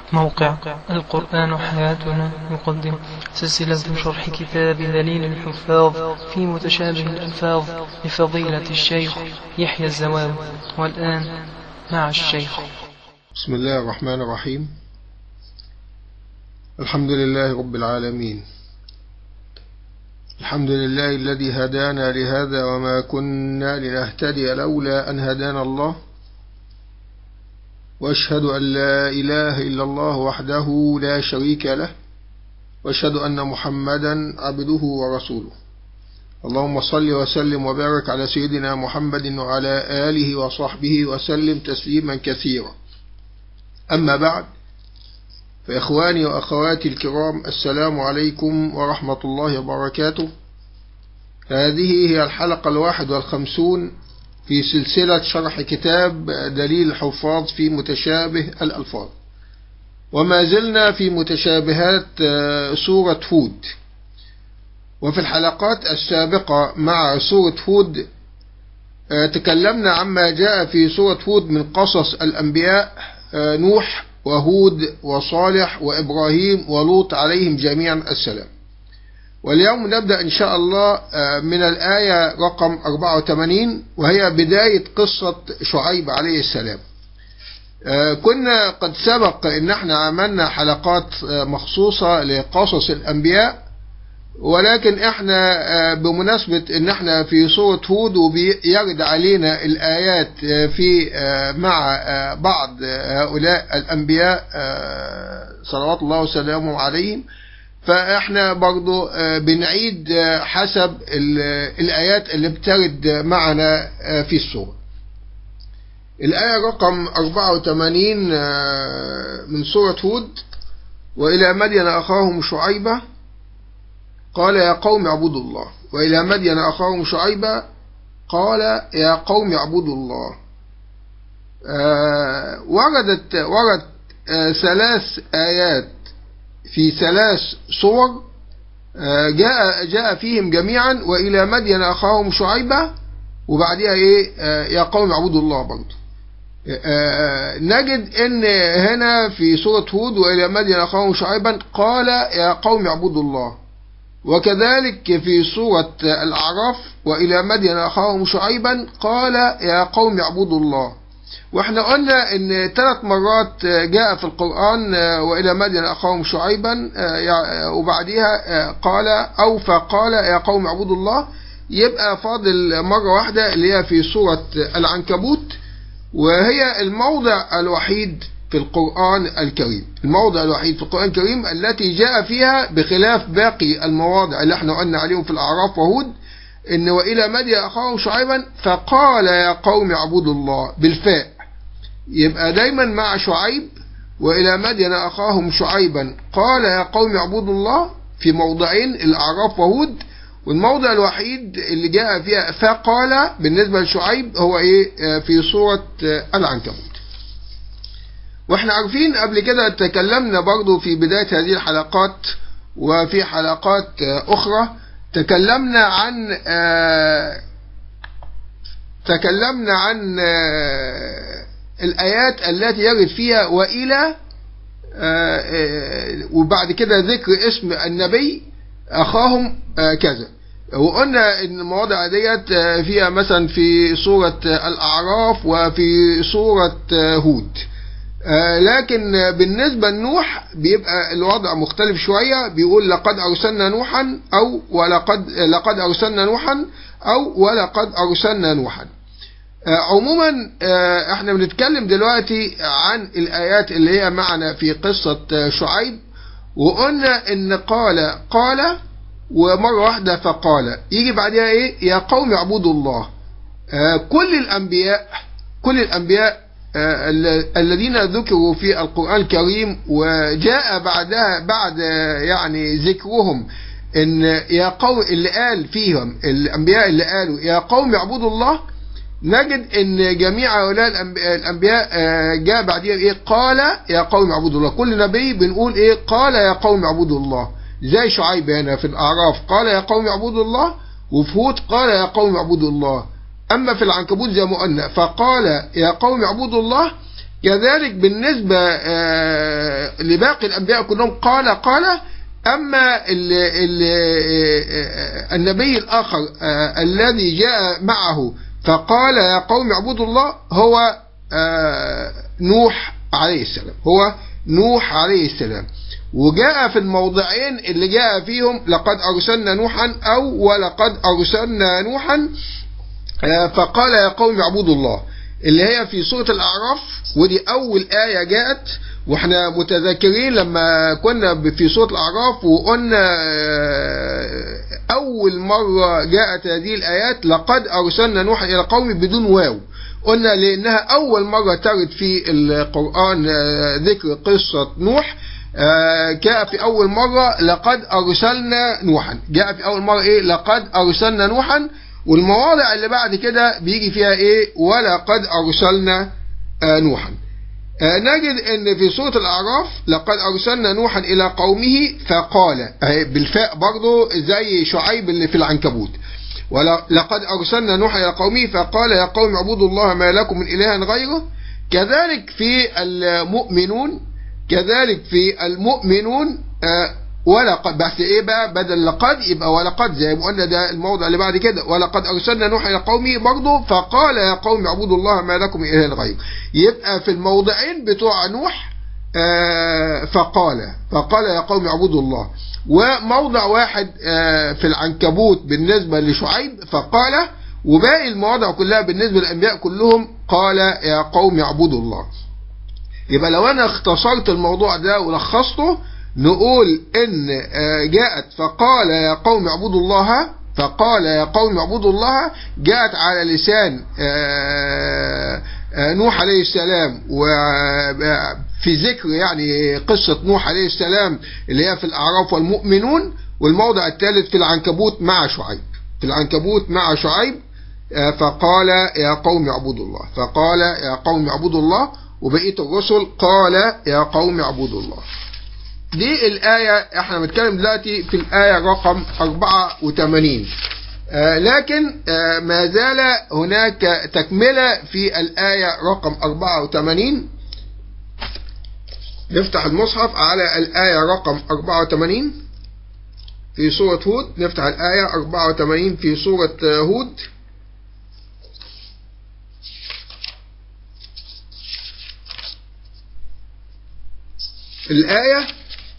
موقع القرآن حياتنا يقدم سلسلة شرح كتاب دليل الحفاظ في متشابه الألفاظ لفضيلة الشيخ يحيى الزوام والآن مع الشيخ بسم الله الرحمن الرحيم الحمد لله رب العالمين الحمد لله الذي هدانا لهذا وما كنا لنهتدي لولا أن هدانا الله وأشهد أن لا إله إلا الله وحده لا شريك له وأشهد أن محمدا عبده ورسوله اللهم صل وسلم وبارك على سيدنا محمد وعلى آله وصحبه وسلم تسليما كثيرا أما بعد فإخواني وأخواتي الكرام السلام عليكم ورحمة الله وبركاته هذه هي الحلقة الواحد والخمسون في سلسلة شرح كتاب دليل الحفاظ في متشابه الألفاظ وما زلنا في متشابهات سورة هود وفي الحلقات السابقة مع سورة هود تكلمنا عما جاء في سورة هود من قصص الأنبياء نوح وهود وصالح وإبراهيم ولوط عليهم جميعا السلام واليوم نبدأ إن شاء الله من الآية رقم 84 وهي بداية قصة شعيب عليه السلام كنا قد سبق إن احنا عملنا حلقات مخصوصة لقصص الأنبياء ولكن احنا بمناسبة ان احنا في سورة هود وبيرد علينا الآيات في مع بعض هؤلاء الأنبياء صلوات الله وسلامه عليهم فاحنا برضو بنعيد حسب الآيات اللي بترد معنا في السورة الآية رقم 84 من سورة هود وإلى مدين أخاهم شعيبة قال يا قوم اعبدوا الله وإلى مدين أخاهم شعيبة قال يا قوم اعبدوا الله آه وردت ورد آه ثلاث آيات في ثلاث صور آه جاء جاء فيهم جميعا وإلى مدين أخاهم شعيبة وبعدها إيه يا قوم اعبدوا الله برضه نجد ان هنا في سورة هود وإلى مدين أخاهم شعيبا قال يا قوم اعبدوا الله وكذلك في سورة الأعراف وإلى مدين أخاهم شعيبا قال يا قوم اعبدوا الله واحنا قلنا ان ثلاث مرات جاء في القرآن وإلى مدين أخاهم شعيبا وبعدها قال أو فقال يا قوم اعبدوا الله يبقى فاضل مرة واحدة اللي هي في سورة العنكبوت وهي الموضع الوحيد في القرآن الكريم الموضع الوحيد في القرآن الكريم التي جاء فيها بخلاف باقي المواضع اللي احنا قلنا عليهم في الأعراف وهود إن وإلى مدين أخاهم شعيبا فقال يا قوم اعبدوا الله بالفاء يبقى دايما مع شعيب وإلى مدين أخاهم شعيبا قال يا قوم اعبدوا الله في موضعين الأعراف وهود والموضع الوحيد اللي جاء فيها فقال بالنسبة لشعيب هو ايه في سورة العنكبوت واحنا عارفين قبل كده تكلمنا برضو في بداية هذه الحلقات وفي حلقات اخرى تكلمنا عن تكلمنا عن الايات التي يرد فيها والى وبعد كده ذكر اسم النبي اخاهم كذا وقلنا ان المواضع ديت فيها مثلا في سورة الاعراف وفي سورة هود لكن بالنسبة لنوح بيبقى الوضع مختلف شوية بيقول لقد أرسلنا نوحا أو ولقد لقد أرسلنا نوحا أو ولقد أرسلنا نوحا عموما احنا بنتكلم دلوقتي عن الآيات اللي هي معنا في قصة شعيب وقلنا ان قال قال ومرة واحدة فقال يجي بعدها ايه يا قوم اعبدوا الله كل الأنبياء كل الأنبياء الذين ذكروا في القرآن الكريم وجاء بعدها بعد يعني ذكرهم ان يا قوم اللي قال فيهم الانبياء اللي قالوا يا قوم اعبدوا الله نجد ان جميع هؤلاء الانبياء جاء بعدها ايه قال يا قوم اعبدوا الله كل نبي بنقول ايه قال يا قوم اعبدوا الله زي شعيب هنا في الاعراف قال يا قوم اعبدوا الله وفي هود قال يا قوم اعبدوا الله أما في العنكبوت زي ما قلنا فقال يا قوم اعبدوا الله كذلك بالنسبة لباقي الأنبياء كلهم قال قال أما ال ال النبي الآخر الذي جاء معه فقال يا قوم اعبدوا الله هو نوح عليه السلام هو نوح عليه السلام وجاء في الموضعين اللي جاء فيهم لقد أرسلنا نوحا أو ولقد أرسلنا نوحا فقال يا قوم اعبدوا الله اللي هي في سورة الأعراف ودي أول آية جاءت واحنا متذكرين لما كنا في سورة الأعراف وقلنا أول مرة جاءت هذه الآيات لقد أرسلنا نوحا إلى قوم بدون واو قلنا لأنها أول مرة ترد في القرآن ذكر قصة نوح جاء في أول مرة لقد أرسلنا نوحا جاء في أول مرة إيه لقد أرسلنا نوحا والمواضع اللي بعد كده بيجي فيها إيه ولقد أرسلنا نوحا نجد ان في سورة الاعراف لقد ارسلنا نوحا الى قومه فقال بالفاء برضه زي شعيب اللي في العنكبوت ولقد ارسلنا نوحا الى قومه فقال يا قوم اعبدوا الله ما لكم من اله غيره كذلك في المؤمنون كذلك في المؤمنون ولقد بس ايه بقى بدل لقد يبقى ولقد زي ما قلنا ده الموضع اللي بعد كده ولقد ارسلنا نوح الى قومه برضه فقال يا قوم اعبدوا الله ما لكم من اله غيره يبقى في الموضعين بتوع نوح آه فقال فقال يا قوم اعبدوا الله وموضع واحد آه في العنكبوت بالنسبة لشعيب فقال وباقي المواضع كلها بالنسبة للأنبياء كلهم قال يا قوم اعبدوا الله يبقى لو أنا اختصرت الموضوع ده ولخصته نقول ان جاءت فقال يا قوم اعبدوا الله فقال يا قوم اعبدوا الله جاءت على لسان نوح عليه السلام وفي ذكر يعني قصة نوح عليه السلام اللي هي في الأعراف والمؤمنون والموضع الثالث في العنكبوت مع شعيب في العنكبوت مع شعيب فقال يا قوم اعبدوا الله فقال يا قوم اعبدوا الله وبقية الرسل قال يا قوم اعبدوا الله دي الآية احنا بنتكلم دلوقتي في الآية رقم 84 آه لكن آه ما زال هناك تكملة في الآية رقم 84 نفتح المصحف على الآية رقم 84 في سورة هود نفتح الآية 84 في سورة هود الآية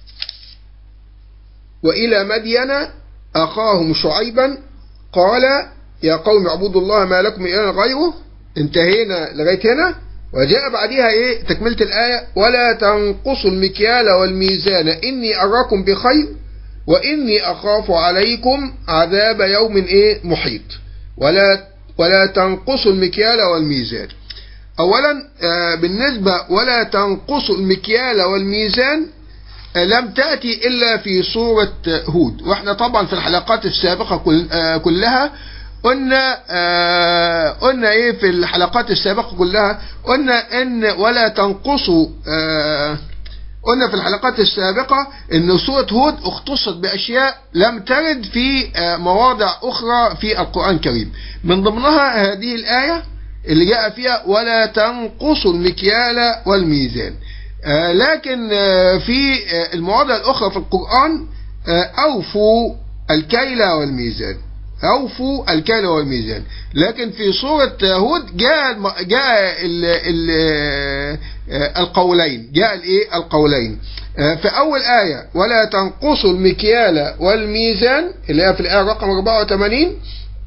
وإلى مدين أخاهم شعيبا قال يا قوم اعبدوا الله ما لكم من إله غيره انتهينا لغاية هنا وجاء بعدها إيه تكملة الآية ولا تنقصوا المكيال والميزان إني أراكم بخير وإني أخاف عليكم عذاب يوم إيه محيط ولا ولا تنقصوا المكيال والميزان أولا بالنسبة ولا تنقصوا المكيال والميزان لم تأتي إلا في سورة هود وإحنا طبعا في الحلقات السابقة كل كلها قلنا قلنا إيه في الحلقات السابقة كلها قلنا إن ولا تنقصوا قلنا في الحلقات السابقة إن سورة هود اختصت بأشياء لم ترد في مواضع أخرى في القرآن الكريم من ضمنها هذه الآية اللي جاء فيها ولا تنقصوا المكيال والميزان آه لكن آه في آه المواضع الأخرى في القرآن أوفوا الكيل والميزان أوفوا الكيل والميزان لكن في سورة هود جاء جاء ال ال القولين جاء الايه القولين في أول آية ولا تنقصوا المكيال والميزان اللي هي في الآية رقم 84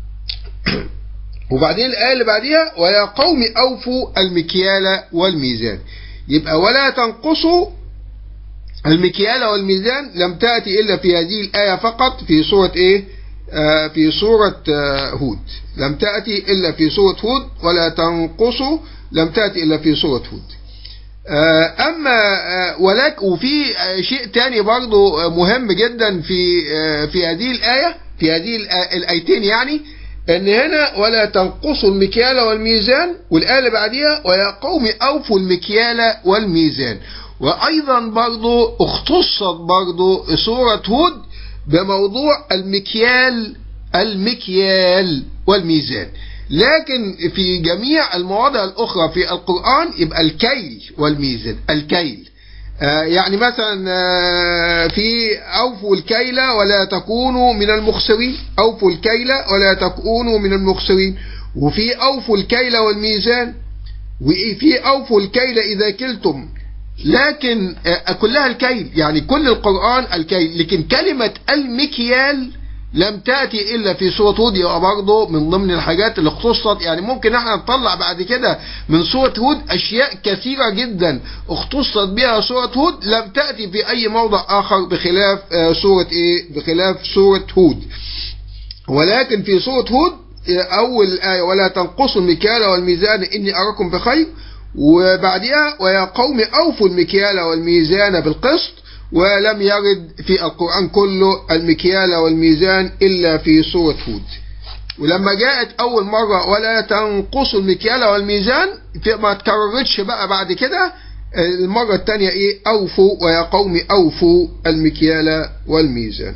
وبعدين الآية اللي بعديها ويا قوم أوفوا المكيال والميزان يبقى ولا تنقصوا المكيال والميزان لم تأتي إلا في هذه الآية فقط في سورة إيه آه في سورة آه هود لم تأتي إلا في سورة هود ولا تنقصوا لم تأتي إلا في سورة هود آه أما ولك وفي شيء تاني برضو مهم جدا في في هذه الآية في هذه الآيتين يعني ان هنا ولا تنقصوا المكيال والميزان والآية اللي بعديها ويا قوم أوفوا المكيال والميزان وأيضا برضو اختصت برضو سورة هود بموضوع المكيال المكيال والميزان لكن في جميع المواضع الأخرى في القرآن يبقى الكيل والميزان الكيل آه، يعني مثلا آه، في أوفوا الكيل ولا تكونوا من المخسرين أوفوا الكيل ولا تكونوا من المخسرين وفي أوفوا الكيل والميزان وفي أوفوا الكيل إذا كلتم لكن آه، كلها الكيل يعني كل القرآن الكيل لكن كلمة المكيال لم تأتي إلا في سورة هود يبقى برضه من ضمن الحاجات اللي اختصت يعني ممكن احنا نطلع بعد كده من سورة هود أشياء كثيرة جدا اختصت بها سورة هود لم تأتي في أي موضع آخر بخلاف آه، سورة إيه بخلاف سورة هود ولكن في سورة هود آه، أول آية ولا تنقصوا المكيال والميزان إني أراكم بخير وبعدها ويا قوم أوفوا المكيال والميزان بالقسط ولم يرد في القرآن كله المكيال والميزان إلا في سورة هود ولما جاءت أول مرة ولا تنقصوا المكيال والميزان في- ما تكررتش بقى بعد كده المرة الثانية إيه أوفوا ويا قوم أوفوا المكيال والميزان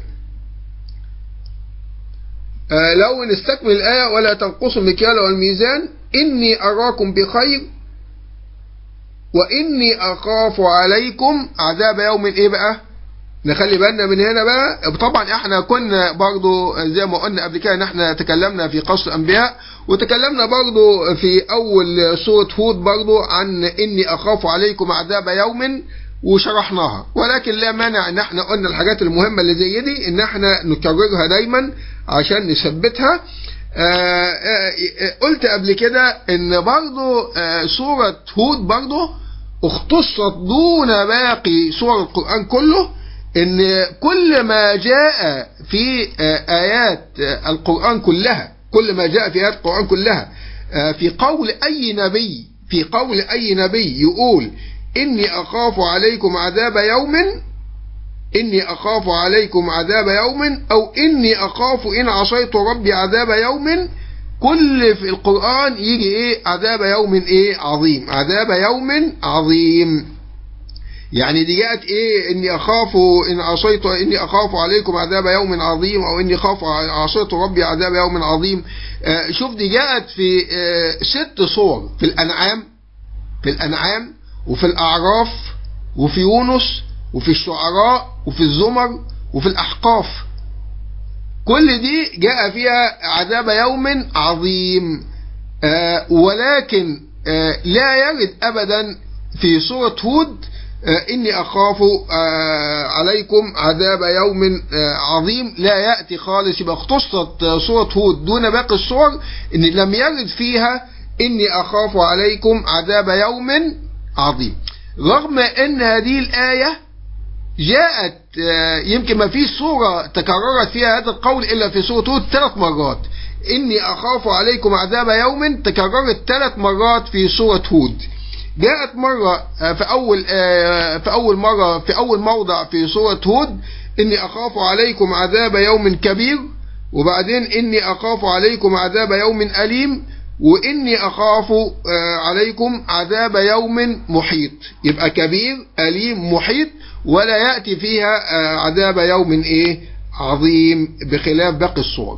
آه، لو نستكمل الآية ولا تنقصوا المكيال والميزان إني أراكم بخير وإني أخاف عليكم عذاب يوم إيه بقى نخلي بالنا من هنا بقى طبعا احنا كنا برضو زي ما قلنا قبل كده ان احنا تكلمنا في قصر الانبياء وتكلمنا برضو في اول سورة هود برضو عن اني اخاف عليكم عذاب يوم وشرحناها ولكن لا مانع ان احنا قلنا الحاجات المهمة اللي زي دي ان احنا نكررها دايما عشان نثبتها آه، آه، آه، قلت قبل كده ان برضو آه، سورة هود برضو اختصت دون باقي سور القرآن كله ان كل ما جاء في آه، ايات آه، القرآن كلها كل ما جاء في ايات القرآن كلها آه، في قول اي نبي في قول اي نبي يقول اني اخاف عليكم عذاب يوم إني أخاف عليكم عذاب يوم أو إني أخاف إن عصيت ربي عذاب يوم كل في القرآن يجي إيه عذاب يوم إيه عظيم عذاب يوم عظيم يعني دي جاءت إيه إني أخاف إن عصيت إني أخاف عليكم عذاب يوم عظيم أو إني أخاف عصيت ربي عذاب يوم عظيم آه شوف دي جاءت في آه ست صور في الأنعام في الأنعام وفي الأعراف وفي يونس وفي الشعراء وفي الزمر وفي الأحقاف كل دي جاء فيها عذاب يوم عظيم آه ولكن آه لا يرد أبدا في سورة هود آه إني أخاف آه عليكم عذاب يوم آه عظيم لا يأتي خالص يبقى اختصت آه سورة هود دون باقي السور إن لم يرد فيها إني أخاف عليكم عذاب يوم عظيم رغم أن هذه الآية جاءت يمكن ما فيش سورة تكررت فيها هذا القول إلا في سورة هود ثلاث مرات إني أخاف عليكم عذاب يوم تكررت ثلاث مرات في سورة هود جاءت مرة في أول في أول مرة في أول موضع في سورة هود إني أخاف عليكم عذاب يوم كبير وبعدين إني أخاف عليكم عذاب يوم أليم وإني أخاف عليكم عذاب يوم محيط يبقى كبير أليم محيط ولا يأتي فيها عذاب يوم إيه عظيم بخلاف باقي الصور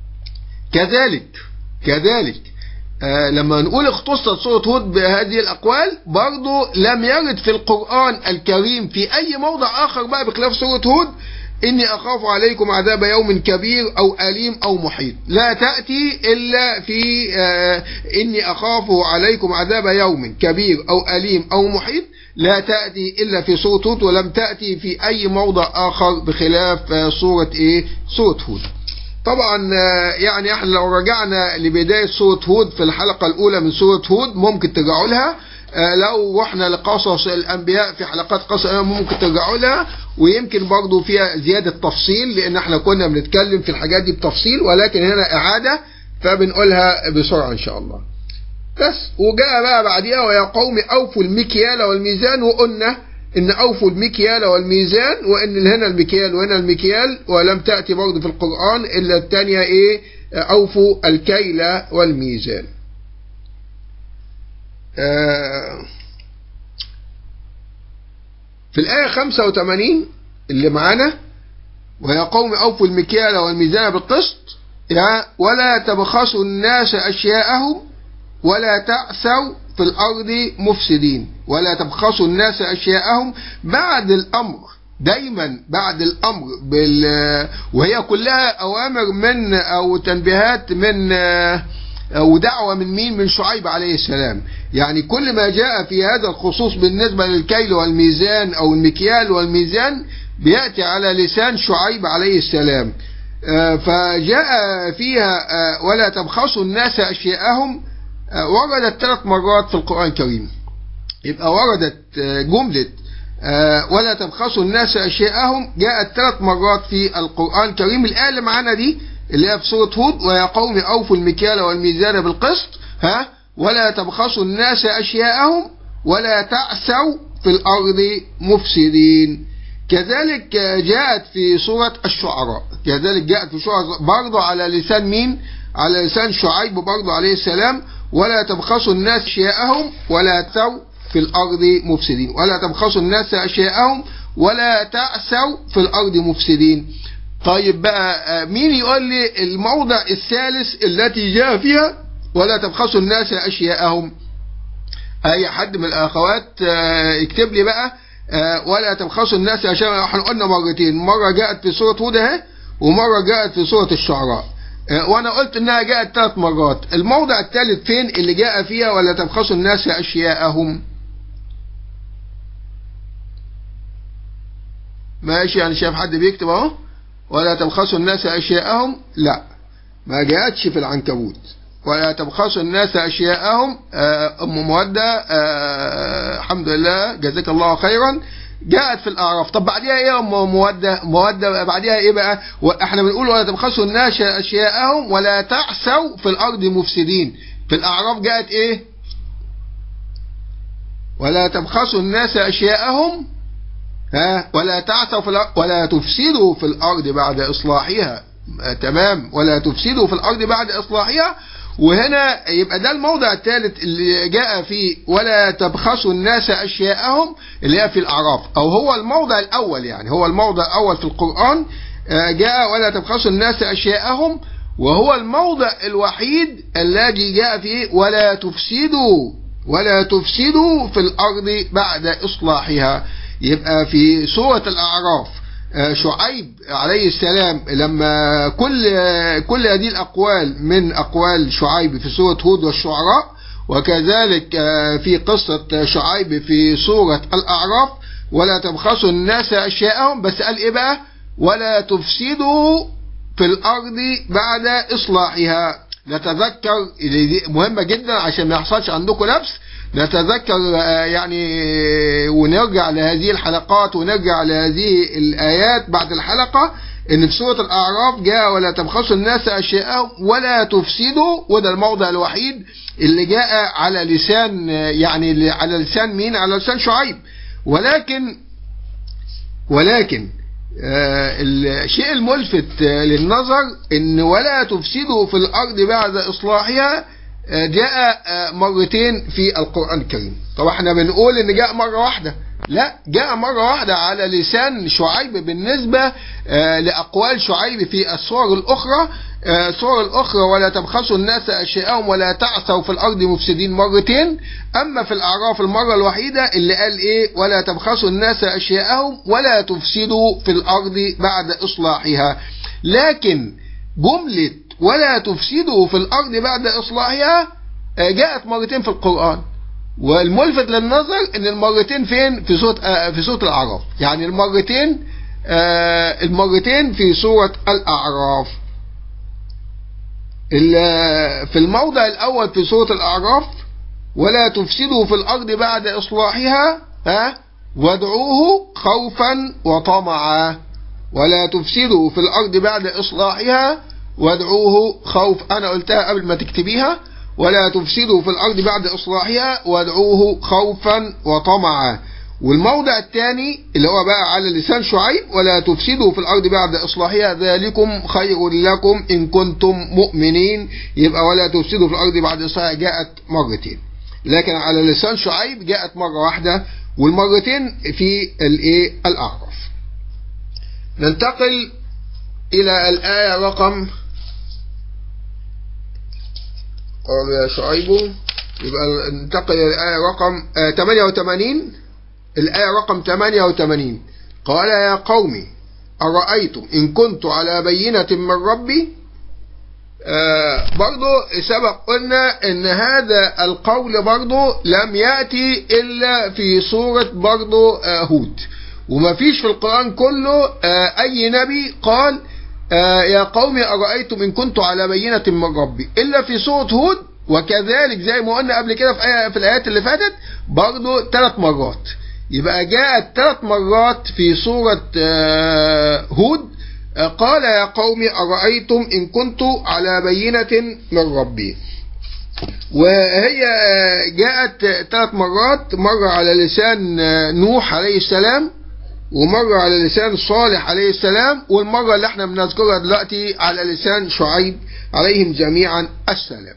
كذلك كذلك آه لما نقول اختصت سورة هود بهذه الأقوال برضو لم يرد في القرآن الكريم في أي موضع آخر بقى بخلاف سورة هود إني أخاف عليكم عذاب يوم كبير أو أليم أو محيط لا تأتي إلا في آه إني أخاف عليكم عذاب يوم كبير أو أليم أو محيط لا تأتي إلا في سورة هود ولم تأتي في أي موضع آخر بخلاف آه سورة إيه سورة هود طبعا يعني احنا لو رجعنا لبداية سورة هود في الحلقة الأولى من سورة هود ممكن ترجعوا لها لو رحنا لقصص الأنبياء في حلقات قصص ممكن ترجعوا لها ويمكن برضو فيها زيادة تفصيل لأن احنا كنا بنتكلم في الحاجات دي بتفصيل ولكن هنا إعادة فبنقولها بسرعة إن شاء الله بس وجاء بقى بعديها ويا قوم أوفوا المكيال والميزان وقلنا ان اوفوا المكيال والميزان وان هنا المكيال وهنا المكيال ولم تأتي برضه في القرآن الا الثانية ايه اوفوا الكيل والميزان آه في الآية 85 اللي معانا ويا قوم أوفوا المكيال والميزان بالقسط ولا تبخسوا الناس أشياءهم ولا تعثوا في الأرض مفسدين ولا تبخسوا الناس أشياءهم بعد الأمر دايما بعد الأمر بال وهي كلها أوامر من أو تنبيهات من ودعوة من مين من شعيب عليه السلام يعني كل ما جاء في هذا الخصوص بالنسبة للكيل والميزان أو المكيال والميزان بيأتي على لسان شعيب عليه السلام فجاء فيها ولا تبخسوا الناس أشياءهم وردت ثلاث مرات في القرآن الكريم يبقى وردت جملة ولا تبخسوا الناس أشياءهم جاءت ثلاث مرات في القرآن الكريم الآية اللي معانا دي اللي هي في سورة هود ويا قوم أوفوا المكيال والميزان بالقسط ها ولا تبخسوا الناس أشياءهم ولا تعثوا في الأرض مفسدين كذلك جاءت في سورة الشعراء كذلك جاءت في سورة برضه على لسان مين على لسان شعيب برضه عليه السلام ولا تبخسوا الناس أشياءهم ولا تعثوا في الأرض مفسدين ولا تبخسوا الناس أشياءهم ولا تعثوا في الأرض مفسدين طيب بقى مين يقول لي الموضع الثالث التي جاء فيها ولا تبخسوا الناس أشياءهم أي حد من الأخوات يكتب لي بقى ولا تبخسوا الناس أشياءهم احنا قلنا مرتين مرة جاءت في سورة هود اهي ومرة جاءت في سورة الشعراء وانا قلت انها جاءت ثلاث مرات الموضع الثالث فين اللي جاء فيها ولا تبخسوا الناس اشياءهم ماشي انا شايف حد بيكتب اهو ولا تبخسوا الناس اشياءهم لا ما جاءتش في العنكبوت ولا تبخسوا الناس اشياءهم ام مودة الحمد لله جزاك الله خيرا جاءت في الاعراف طب بعديها ايه يا ام موده موده بعديها ايه بقى احنا بنقول ولا تبخسوا الناس اشياءهم ولا تعثوا في الارض مفسدين في الاعراف جاءت ايه ولا تبخسوا الناس اشياءهم ها ولا تعثوا في الارض ولا تفسدوا في الارض بعد اصلاحها تمام ولا تفسدوا في الارض بعد اصلاحها وهنا يبقى ده الموضع الثالث اللي جاء فيه ولا تبخسوا الناس أشياءهم اللي هي في الأعراف أو هو الموضع الأول يعني هو الموضع الأول في القرآن جاء ولا تبخسوا الناس أشياءهم وهو الموضع الوحيد الذي جاء فيه ولا تفسدوا ولا تفسدوا في الأرض بعد إصلاحها يبقى في سورة الأعراف شعيب عليه السلام لما كل كل هذه الأقوال من أقوال شعيب في سورة هود والشعراء وكذلك في قصة شعيب في سورة الأعراف ولا تبخسوا الناس أشياءهم بس قال إيه بقى ولا تفسدوا في الأرض بعد إصلاحها نتذكر مهمة جدا عشان ما يحصلش عندكم نفس نتذكر يعني ونرجع لهذه الحلقات ونرجع لهذه الآيات بعد الحلقة إن في سورة الأعراف جاء ولا تبخسوا الناس أشياءهم ولا تفسدوا وده الموضع الوحيد اللي جاء على لسان يعني على لسان مين؟ على لسان شعيب ولكن ولكن الشيء الملفت للنظر إن ولا تفسدوا في الأرض بعد إصلاحها جاء مرتين في القرآن الكريم طب احنا بنقول ان جاء مرة واحدة لا جاء مرة واحدة على لسان شعيب بالنسبة لأقوال شعيب في الصور الأخرى الصور الأخرى ولا تبخسوا الناس أشياءهم ولا تعثوا في الأرض مفسدين مرتين أما في الأعراف المرة الوحيدة اللي قال إيه ولا تبخسوا الناس أشياءهم ولا تفسدوا في الأرض بعد إصلاحها لكن جملة ولا تفسدوا في الأرض بعد إصلاحها جاءت مرتين في القرآن والملفت للنظر ان المرتين فين في سورة في سورة الأعراف يعني المرتين المرتين في سورة الأعراف في الموضع الأول في سورة الأعراف ولا تفسدوا في الأرض بعد إصلاحها ها وادعوه خوفا وطمعا ولا تفسدوا في الأرض بعد إصلاحها وادعوه خوف أنا قلتها قبل ما تكتبيها ولا تفسدوا في الأرض بعد إصلاحها وادعوه خوفا وطمعا والموضع الثاني اللي هو بقى على لسان شعيب ولا تفسدوا في الأرض بعد إصلاحها ذلكم خير لكم إن كنتم مؤمنين يبقى ولا تفسدوا في الأرض بعد إصلاحها جاءت مرتين لكن على لسان شعيب جاءت مرة واحدة والمرتين في الايه الأعراف ننتقل إلى الآية رقم قال يا شعيب يبقى ننتقل إلى الآية رقم آه 88 الآية رقم 88 قال يا قوم أرأيتم إن كنت على بينة من ربي آه برضو سبق قلنا ان هذا القول برضو لم يأتي الا في سورة برضو آه هود وما فيش في القرآن كله آه اي نبي قال آه يا قوم أرأيتم إن كنت على بينة من ربي إلا في سورة هود وكذلك زي ما قلنا قبل كده في, آية في الآيات اللي فاتت برضو ثلاث مرات يبقى جاءت ثلاث مرات في سورة آه هود قال يا قوم أرأيتم إن كنت على بينة من ربي وهي جاءت ثلاث مرات مرة على لسان نوح عليه السلام ومرة على لسان صالح عليه السلام والمرة اللي احنا بنذكرها دلوقتي على لسان شعيب عليهم جميعا السلام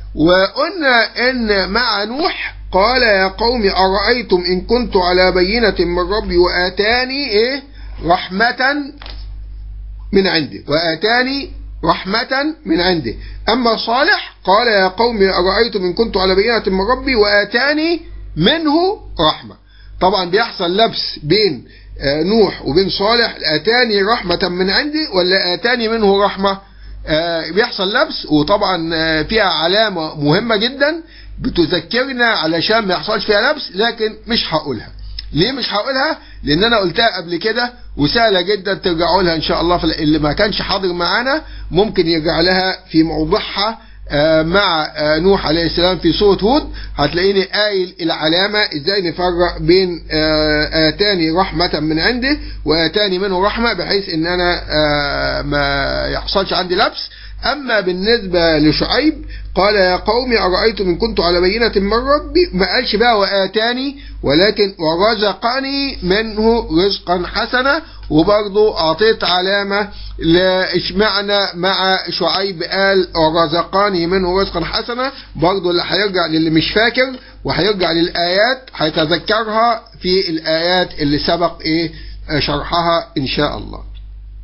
وقلنا ان مع نوح قال يا قوم أرأيتم إن كنت على بينة من ربي وآتاني إيه رحمة من عنده وآتاني رحمة من عنده أما صالح قال يا قوم أرأيتم إن كنت على بينة من ربي وآتاني منه رحمة طبعا بيحصل لبس بين نوح وبين صالح آتاني رحمة من عندي ولا آتاني منه رحمة بيحصل لبس وطبعا فيها علامة مهمة جدا بتذكرنا علشان ما يحصلش فيها لبس لكن مش هقولها ليه مش هقولها لان انا قلتها قبل كده وسهله جدا ترجعوا لها ان شاء الله اللي ما كانش حاضر معانا ممكن يرجع لها في موضوعها مع نوح عليه السلام في سورة هود هتلاقيني قايل العلامة ازاي نفرق بين اتاني رحمة من عنده واتاني منه رحمة بحيث ان انا ما يحصلش عندي لبس اما بالنسبة لشعيب قال يا قوم أرأيتم إن كنت على بينة من ربي ما قالش بقى وآتاني ولكن ورزقني منه رزقا حسنا وبرضه أعطيت علامة اشمعنى مع شعيب قال ورزقني منه رزقا حسنا برضه اللي هيرجع للي مش فاكر وهيرجع للآيات هيتذكرها في الآيات اللي سبق إيه شرحها إن شاء الله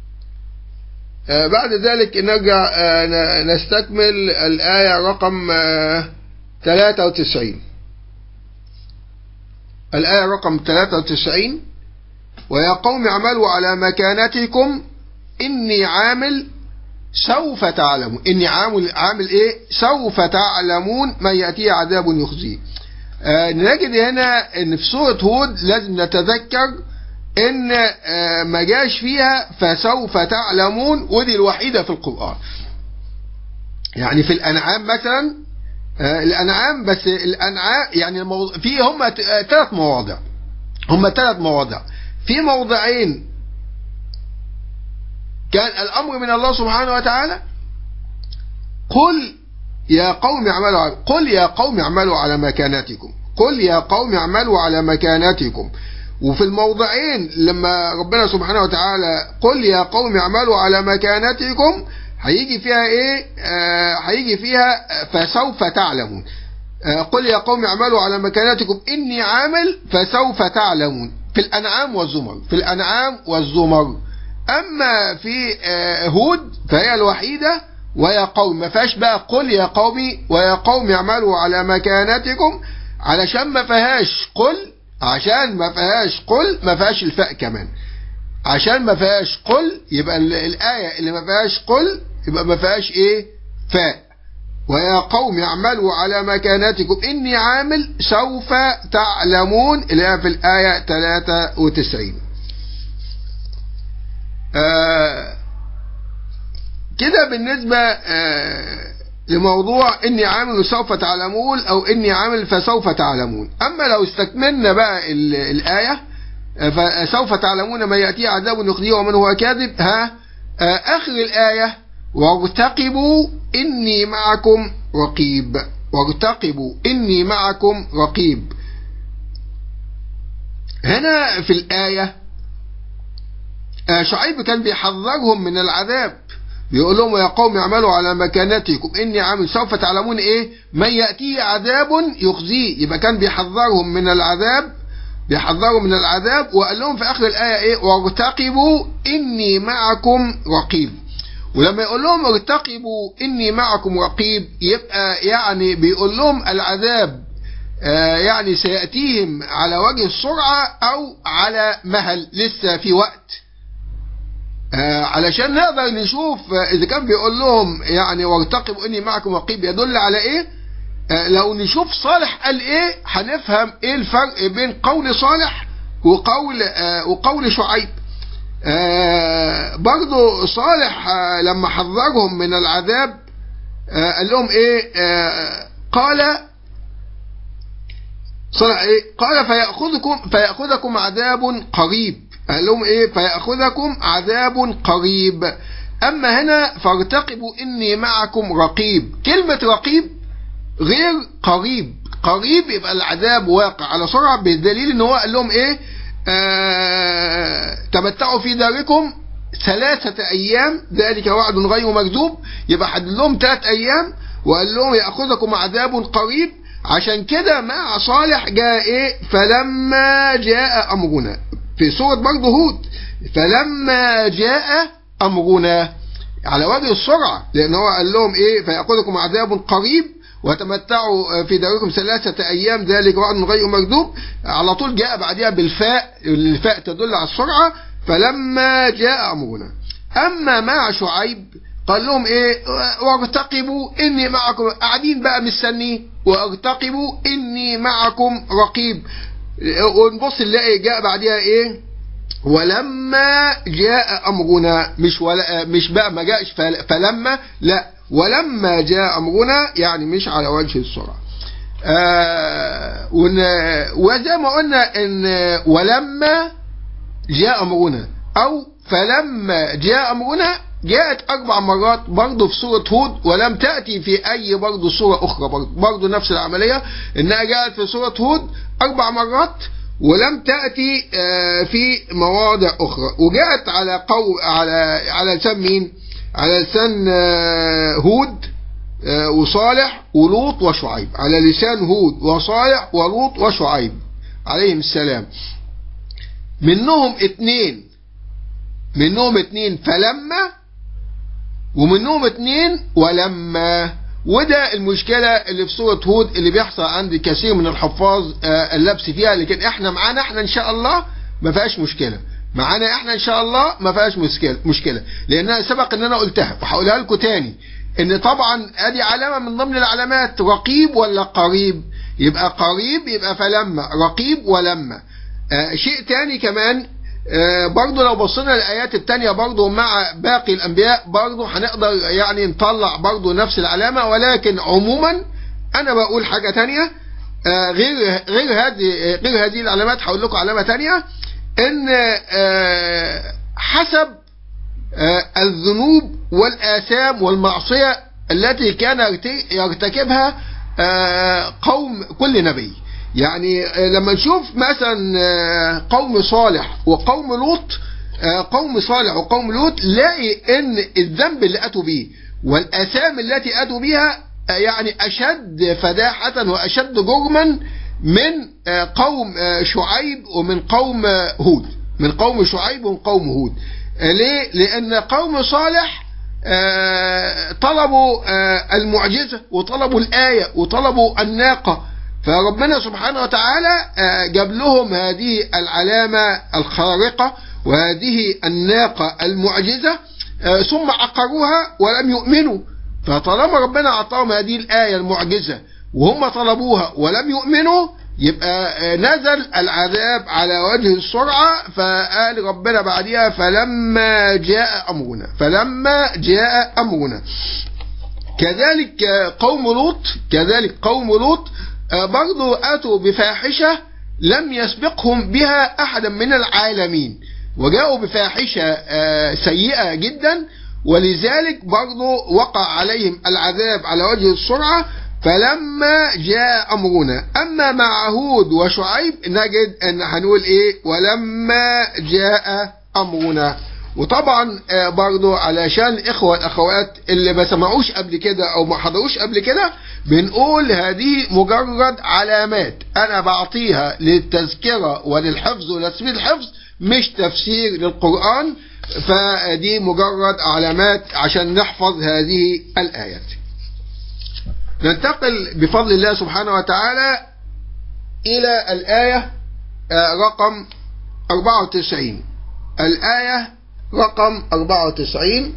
بعد ذلك نرجع نستكمل الآية رقم 93 الآية رقم 93 ويا قوم اعملوا على مكانتكم إني عامل سوف تعلمون إني عامل عامل إيه سوف تعلمون من يأتيه عذاب يخزيه نجد هنا إن في سورة هود لازم نتذكر ان ما جاش فيها فسوف تعلمون ودي الوحيدة في القرآن يعني في الأنعام مثلا الأنعام بس الأنعام يعني الموضوع في هم ثلاث مواضع هم ثلاث مواضع في موضعين كان الأمر من الله سبحانه وتعالى قل يا قوم اعملوا على قل يا قوم اعملوا على مكانتكم قل يا قوم اعملوا على مكانتكم وفي الموضعين لما ربنا سبحانه وتعالى قل يا قوم اعملوا على مكانتكم هيجي فيها ايه آه هيجي فيها فسوف تعلمون آه قل يا قوم اعملوا على مكانتكم اني عامل فسوف تعلمون في الانعام والزمر في الانعام والزمر اما في آه هود فهي الوحيده ويا قوم ما فيهاش بقى قل يا قومي ويا قوم اعملوا على مكانتكم علشان ما فيهاش قل عشان ما فيهاش قل ما فيهاش الفاء كمان عشان ما فيهاش قل يبقى الآية اللي ما فيهاش قل يبقى ما فيهاش ايه فاء ويا قوم اعملوا على مكانتكم إني عامل سوف تعلمون اللي هي في الآية 93 آه كده بالنسبة آه لموضوع إني عامل سوف تعلمون أو إني عامل فسوف تعلمون أما لو استكملنا بقى الآية فسوف تعلمون ما يأتي عذاب يخزيه ومن هو كاذب ها آخر الآية وارتقبوا إني معكم رقيب وارتقبوا إني معكم رقيب هنا في الآية شعيب كان بيحذرهم من العذاب بيقول لهم يا قوم اعملوا على مكانتكم اني عامل سوف تعلمون ايه من ياتيه عذاب يخزيه يبقى كان بيحذرهم من العذاب بيحذرهم من العذاب وقال لهم في اخر الايه ايه وارتقبوا اني معكم رقيب ولما يقول لهم ارتقبوا اني معكم رقيب يبقى يعني بيقول لهم العذاب آه يعني سياتيهم على وجه السرعه او على مهل لسه في وقت آه علشان نقدر نشوف آه اذا كان بيقول لهم يعني وارتقبوا اني معكم رقيب يدل على ايه آه لو نشوف صالح قال ايه هنفهم ايه الفرق بين قول صالح وقول آه وقول شعيب آه برضو صالح آه لما حذرهم من العذاب آه قال لهم ايه آه قال صالح ايه قال فيأخذكم فيأخذكم عذاب قريب قال لهم ايه فيأخذكم عذاب قريب اما هنا فارتقبوا اني معكم رقيب كلمة رقيب غير قريب قريب يبقى العذاب واقع على سرعة بدليل ان هو قال لهم ايه آه تمتعوا في داركم ثلاثة أيام ذلك وعد غير مكذوب يبقى حدد لهم ثلاث أيام وقال لهم يأخذكم عذاب قريب عشان كده مع صالح جاء إيه فلما جاء أمرنا في سورة برضه هود فلما جاء أمرنا على وجه السرعة لأن هو قال لهم إيه فيأخذكم عذاب قريب وتمتعوا في داركم ثلاثة أيام ذلك وعد غير مكذوب على طول جاء بعدها بالفاء الفاء تدل على السرعة فلما جاء أمرنا أما مع شعيب قال لهم إيه وارتقبوا إني معكم قاعدين بقى مستنين وارتقبوا إني معكم رقيب ونبص نلاقي جاء بعدها إيه ولما جاء أمرنا مش ولا مش بقى ما جاءش فلما لا ولما جاء أمرنا يعني مش على وجه السرعة آه وزي ما قلنا ان ولما جاء أمرنا أو فلما جاء أمرنا جاءت أربع مرات برضه في سورة هود ولم تأتي في أي برضه سورة أخرى برضه, برضه نفس العملية إنها جاءت في سورة هود أربع مرات ولم تأتي في مواضع أخرى وجاءت على قو على على لسان مين؟ على لسان هود وصالح ولوط وشعيب على لسان هود وصالح ولوط وشعيب عليهم السلام منهم اتنين منهم اتنين فلما ومنهم اتنين ولما وده المشكلة اللي في سورة هود اللي بيحصل عند كثير من الحفاظ اللبس فيها لكن احنا معانا احنا ان شاء الله ما فيهاش مشكلة معانا احنا ان شاء الله ما فيهاش مشكلة مشكلة لانها سبق ان انا قلتها وهقولها لكم تاني ان طبعا ادي علامة من ضمن العلامات رقيب ولا قريب يبقى قريب يبقى فلما رقيب ولما آه شيء تاني كمان آه برضو لو بصينا للآيات التانية برضو مع باقي الأنبياء برضو هنقدر يعني نطلع برضو نفس العلامة ولكن عموما أنا بقول حاجة تانية آه غير غير هذه غير هذه العلامات هقول لكم علامة تانية إن حسب الذنوب والآثام والمعصية التي كان يرتكبها قوم كل نبي يعني لما نشوف مثلا قوم صالح وقوم لوط قوم صالح وقوم لوط لاقي ان الذنب اللي اتوا به والاثام التي اتوا بها يعني اشد فداحة واشد جرما من قوم شعيب ومن قوم هود من قوم شعيب ومن قوم هود ليه؟ لان قوم صالح طلبوا المعجزة وطلبوا الآية وطلبوا الناقة فربنا سبحانه وتعالى جاب لهم هذه العلامة الخارقة وهذه الناقة المعجزة ثم عقروها ولم يؤمنوا فطالما ربنا أعطاهم هذه الآية المعجزة وهم طلبوها ولم يؤمنوا يبقى نزل العذاب على وجه السرعة فقال ربنا بعدها فلما جاء أمرنا فلما جاء أمرنا كذلك قوم لوط كذلك قوم لوط برضو أتوا بفاحشة لم يسبقهم بها أحدا من العالمين وجاءوا بفاحشة سيئة جدا ولذلك برضو وقع عليهم العذاب على وجه السرعة فلما جاء أمرنا أما مع هود وشعيب نجد أن هنقول إيه ولما جاء أمرنا وطبعا برضو علشان الإخوة الأخوات اللي ما سمعوش قبل كده أو ما حضروش قبل كده بنقول هذه مجرد علامات أنا بعطيها للتذكرة وللحفظ ولتثبيت الحفظ مش تفسير للقرآن فدي مجرد علامات عشان نحفظ هذه الآيات ننتقل بفضل الله سبحانه وتعالى إلى الآية رقم 94 الآية رقم 94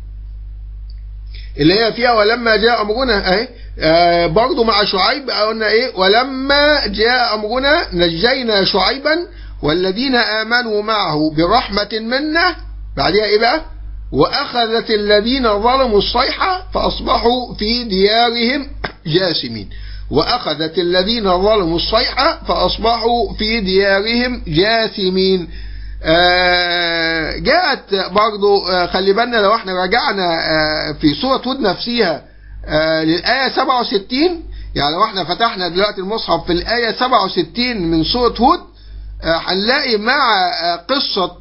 اللي هي فيها ولما جاء أمرنا أهي آه برضو مع شعيب قلنا إيه ولما جاء أمرنا نجينا شعيبا والذين آمنوا معه برحمة منا بعدها إيه بقى وأخذت الذين ظلموا الصيحة فأصبحوا في ديارهم جاسمين وأخذت الذين ظلموا الصيحة فأصبحوا في ديارهم جاثمين آه جاءت برضو آه خلي بالنا لو احنا رجعنا آه في سورة هود نفسها للآية 67 يعني لو احنا فتحنا دلوقتي المصحف في الآية 67 من سورة هود هنلاقي مع قصة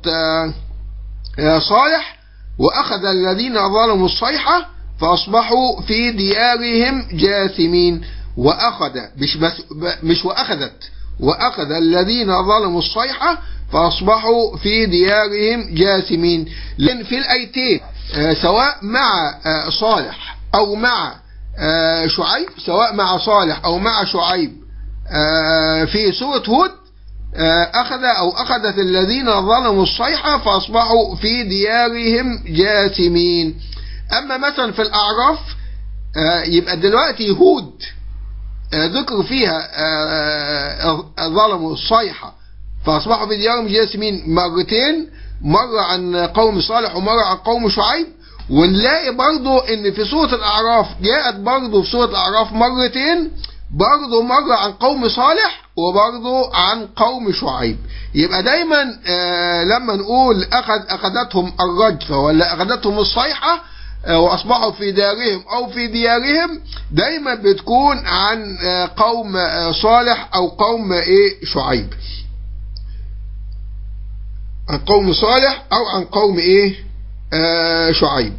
صالح وأخذ الذين ظلموا الصيحة فأصبحوا في ديارهم جاثمين وأخذ مش, بس مش وأخذت وأخذ الذين ظلموا الصيحة فأصبحوا في ديارهم جاثمين لأن في الآيتين سواء مع صالح أو مع شعيب سواء مع صالح أو مع شعيب في سورة هود أخذ أو أخذت الذين ظلموا الصيحة فأصبحوا في ديارهم جاثمين أما مثلا في الأعراف يبقى دلوقتي هود ذكر فيها ظلموا الصيحة فأصبحوا في ديارهم جاثمين مرتين مرة عن قوم صالح ومرة عن قوم شعيب ونلاقي برضو ان في سورة الأعراف جاءت برضو في سورة الأعراف مرتين برضو مرة عن قوم صالح وبرضو عن قوم شعيب يبقى دايما آه لما نقول أخذ أخذتهم الرجفة ولا أخذتهم الصيحة آه وأصبحوا في دارهم أو في ديارهم دايما بتكون عن آه قوم صالح أو قوم إيه شعيب عن قوم صالح أو عن قوم إيه شعيب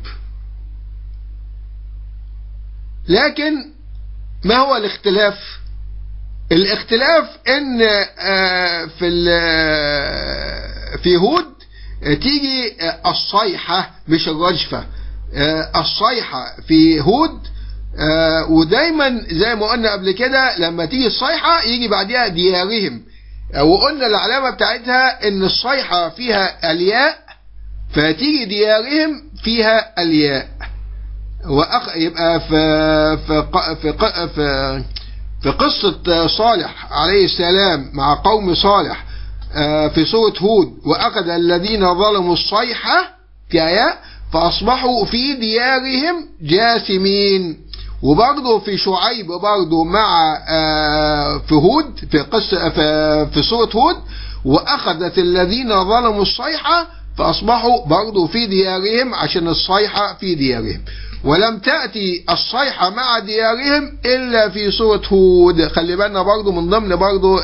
لكن ما هو الاختلاف الاختلاف ان في في هود تيجي الصيحة مش الرجفة الصيحة في هود ودايما زي ما قلنا قبل كده لما تيجي الصيحة يجي بعدها ديارهم وقلنا العلامة بتاعتها ان الصيحة فيها الياء فتيجي ديارهم فيها الياء وأخ يبقى في في في في, في قصة صالح عليه السلام مع قوم صالح في سورة هود وأخذ الذين ظلموا الصيحة كياء فأصبحوا في ديارهم جاثمين وبرضه في شعيب برضه مع في هود في قصة في, في سورة هود وأخذت الذين ظلموا الصيحة فأصبحوا برضو في ديارهم عشان الصيحة في ديارهم ولم تأتي الصيحة مع ديارهم إلا في سورة هود خلي بالنا برضو من ضمن برضو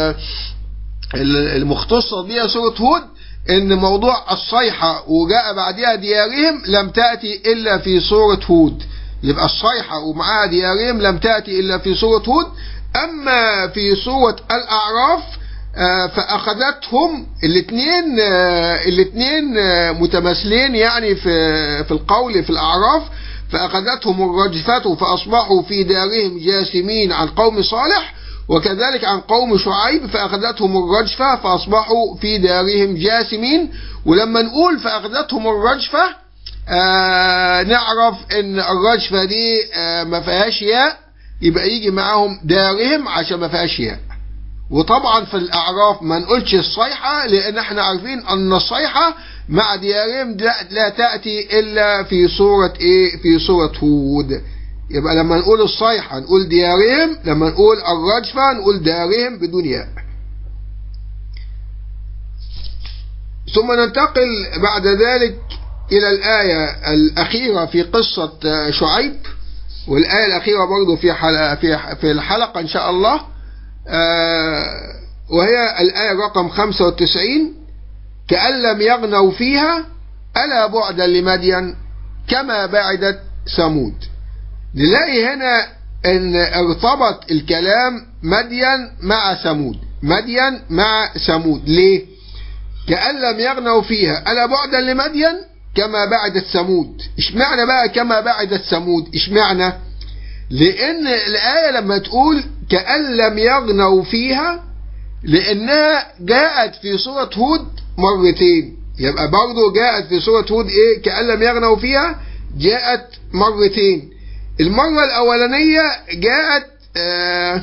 المختصة بها سورة هود إن موضوع الصيحة وجاء بعدها ديارهم لم تأتي إلا في سورة هود يبقى الصيحة ومعها ديارهم لم تأتي إلا في سورة هود أما في سورة الأعراف فأخذتهم الاثنين الاثنين متماثلين يعني في في القول في الأعراف فأخذتهم الرجفة فأصبحوا في دارهم جاثمين عن قوم صالح وكذلك عن قوم شعيب فأخذتهم الرجفة فأصبحوا في دارهم جاثمين ولما نقول فأخذتهم الرجفة آه نعرف ان الرجفة دي آه ما فيهاش ياء يبقى يجي معاهم دارهم عشان ما فيهاش ياء وطبعا في الأعراف ما نقولش الصيحة لأن احنا عارفين أن الصيحة مع ديارهم لا تأتي إلا في سورة إيه في سورة هود يبقى لما نقول الصيحة نقول ديارهم لما نقول الرجفة نقول دارهم بدون ياء ثم ننتقل بعد ذلك إلى الآية الأخيرة في قصة شعيب والآية الأخيرة برضو في حلقة في في الحلقة إن شاء الله آه وهي الآية رقم 95 كأن لم يغنوا فيها ألا بعدا لمدين كما بعدت ثمود نلاقي هنا ان ارتبط الكلام مدين مع ثمود مدين مع ثمود ليه كأن لم يغنوا فيها ألا بعدا لمدين كما بعدت ثمود اشمعنى بقى كما بعدت ثمود اشمعنى لأن الآية لما تقول كأن لم يغنوا فيها لأنها جاءت في سورة هود مرتين يبقى برضه جاءت في سورة هود إيه كأن لم يغنوا فيها جاءت مرتين المرة الأولانية جاءت آه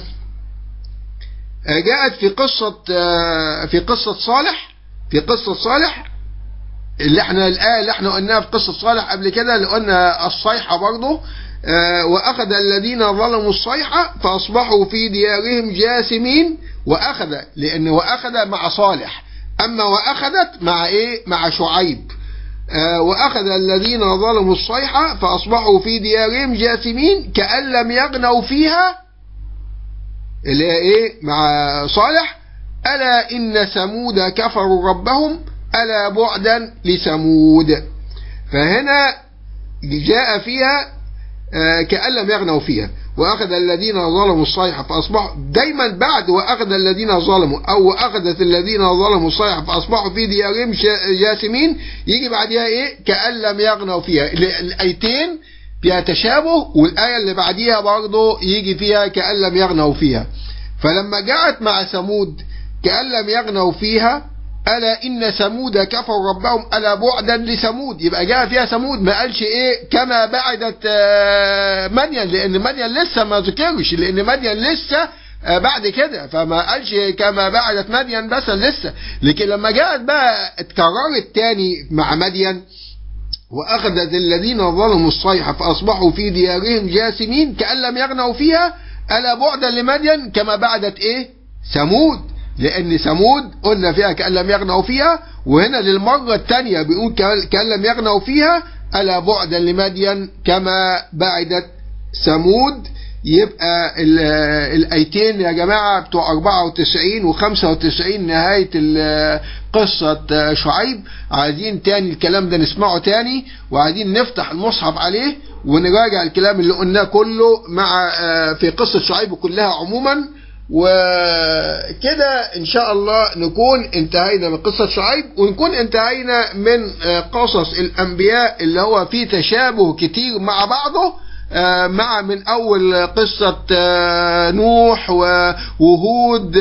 جاءت في قصة آه في قصة صالح في قصة صالح اللي احنا الآية اللي احنا قلناها في قصة صالح قبل كده اللي قلنا الصيحة برضه آه وأخذ الذين ظلموا الصيحة فأصبحوا في ديارهم جاثمين وأخذ لأن وأخذ مع صالح أما وأخذت مع إيه مع شعيب آه وأخذ الذين ظلموا الصيحة فأصبحوا في ديارهم جاثمين كأن لم يغنوا فيها اللي هي إيه مع صالح ألا إن ثمود كفروا ربهم ألا بعدا لثمود فهنا جاء فيها آه كأن لم يغنوا فيها وأخذ الذين ظلموا الصيحة فأصبحوا دايما بعد وأخذ الذين ظلموا أو وأخذت الذين ظلموا الصيحة فأصبحوا في ديارهم جاثمين يجي بعدها إيه كأن لم يغنوا فيها الآيتين فيها تشابه والآية اللي بعديها برضه يجي فيها كأن لم يغنوا فيها فلما جاءت مع ثمود كأن لم يغنوا فيها ألا إن ثمود كفروا ربهم ألا بعدا لثمود يبقى جاء فيها ثمود ما قالش إيه كما بعدت مدين لأن مدين لسه ما ذكرش لأن مدين لسه بعد كده فما قالش كما بعدت مدين بس لسه لكن لما جاءت بقى اتكررت تاني مع مدين وأخذت الذين ظلموا الصيحة فأصبحوا في ديارهم جاثمين كأن لم يغنوا فيها ألا بعدا لمدين كما بعدت إيه ثمود لأن ثمود قلنا فيها كأن لم يغنوا فيها وهنا للمرة الثانية بيقول كأن لم يغنوا فيها ألا بعدا لمدين كما بعدت ثمود يبقى الايتين يا جماعة بتوع 94 و 95 نهاية قصة شعيب عايزين تاني الكلام ده نسمعه تاني وعايزين نفتح المصحف عليه ونراجع الكلام اللي قلناه كله مع في قصة شعيب كلها عموما وكده ان شاء الله نكون انتهينا من قصة شعيب ونكون انتهينا من قصص الانبياء اللي هو فيه تشابه كتير مع بعضه مع من اول قصة نوح وهود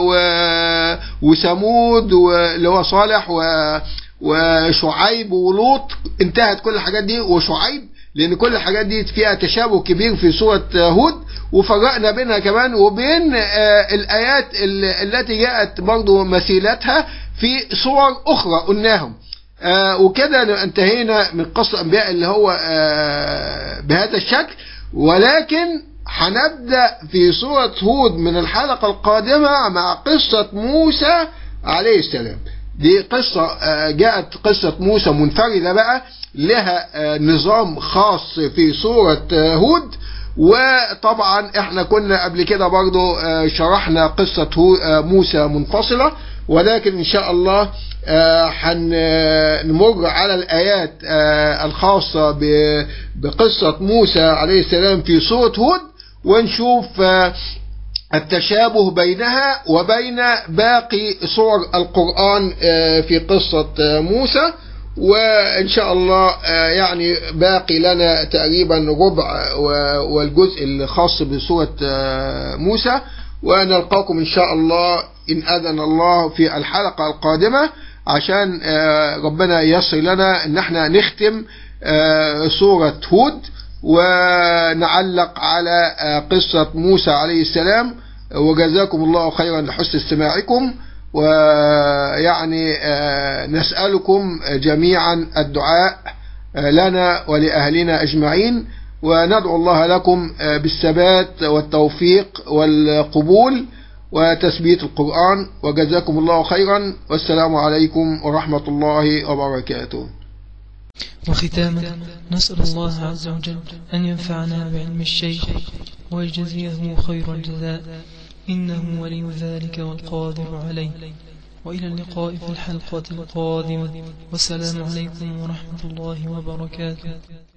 وثمود اللي هو صالح وشعيب ولوط انتهت كل الحاجات دي وشعيب لان كل الحاجات دي فيها تشابه كبير في سورة هود وفرقنا بينها كمان وبين الايات التي جاءت برضو مثيلتها في صور اخرى قلناهم آه وكده انتهينا من قصة الأنبياء اللي هو آه بهذا الشكل ولكن هنبدأ في سورة هود من الحلقة القادمة مع قصة موسى عليه السلام دي قصة آه جاءت قصة موسى منفردة بقى لها نظام خاص في سورة هود وطبعا احنا كنا قبل كده برضو شرحنا قصة موسى منفصلة ولكن ان شاء الله هنمر على الآيات الخاصة بقصة موسى عليه السلام في سورة هود ونشوف التشابه بينها وبين باقي صور القرآن في قصة موسى وإن شاء الله يعني باقي لنا تقريبا ربع والجزء الخاص بسورة موسى ونلقاكم إن شاء الله إن أذن الله في الحلقة القادمة عشان ربنا ييسر لنا إن احنا نختم سورة هود ونعلق على قصة موسى عليه السلام وجزاكم الله خيرا لحسن استماعكم ويعني نسألكم جميعا الدعاء لنا ولأهلنا أجمعين وندعو الله لكم بالثبات والتوفيق والقبول وتثبيت القرآن وجزاكم الله خيرا والسلام عليكم ورحمة الله وبركاته وختاما نسأل الله عز وجل أن ينفعنا بعلم الشيخ ويجزيه خير الجزاء إنه ولي ذلك والقادر عليه وإلى اللقاء في الحلقة القادمة والسلام عليكم ورحمة الله وبركاته